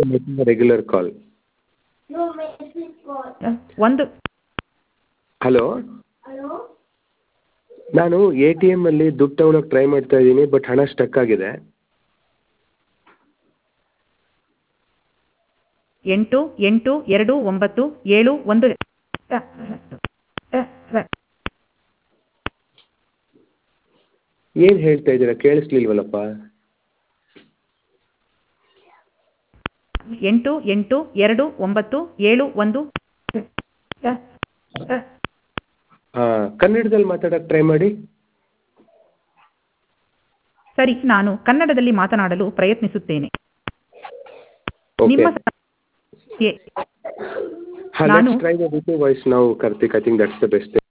regular ಕಾಲ್ ಒಂದು hello ನಾನು A T ಎಮ್ಮಲ್ಲಿ ದುಡ್ಡು ತಗೊಳಕ್ಕೆ ಟ್ರೈ ಮಾಡ್ತಾ ಇದ್ದೀನಿ ಬಟ್ ಹಣ ಸ್ಟಕ್ ಆಗಿದೆ ಎಂಟು ಎಂಟು ಎರಡು ಒಂಬತ್ತು ಏಳು ಒಂದು ಏನು ಹೇಳ್ತಾ ಇದ್ದೀರಾ ಕೇಳಿಸ್ಲಿಲ್ವಲ್ಲಪ್ಪ ಎಂಟು ಎಂಟು ಎರಡು ಒಂಬತ್ತು ಏಳು ಒಂದು ಹಾಂ ಕನ್ನಡದಲ್ಲಿ ಮಾತಾಡಕ್ಕೆ ಟ್ರೈ ಮಾಡಿ ಸರಿ ನಾನು ಕನ್ನಡದಲ್ಲಿ ಮಾತನಾಡಲು ಪ್ರಯತ್ನಿಸುತ್ತೇನೆ ಓಕೆ ನಿಮ್ಮ ಸ- ಎ- ಹಾಂ ನಾನು- ಲೆಟ್ಸ್ ಟ್ರೈ ದ ವಾಯ್ಸ್ ನಾವು Karthik I think that's the best